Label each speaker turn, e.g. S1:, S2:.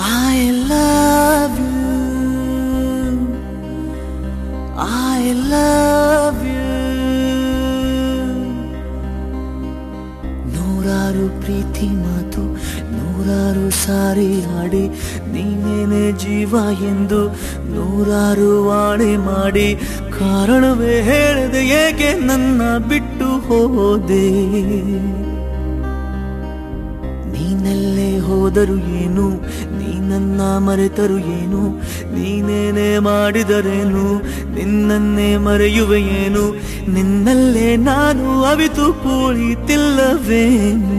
S1: I love you. I love you. ನೂರಾರು ಪ್ರೀತಿ ಮಾತು ನೂರಾರು ಸಾರಿ ಹಾಡಿ ನೀನೇನೆ ಜೀವ ಎಂದು ನೂರಾರು ವಾಣೆ ಮಾಡಿ ಕಾರಣವೇ ಹೇಳದೆ ಏಕೆ ನನ್ನ ಬಿಟ್ಟು ಹೋದೆ ನೀನೆಲ್ಲೇ ಹೋದರು ಏನು ನೀ ನನ್ನ ಮರೆತರು ಏನು ನೀನೇನೆ ಮಾಡಿದರೇನು ನಿನ್ನನ್ನೇ ಮರೆಯುವೆ ಏನು ನಿನ್ನಲ್ಲೇ ನಾನು ಅವಿತು ಕುಳಿತಿಲ್ಲವೇನು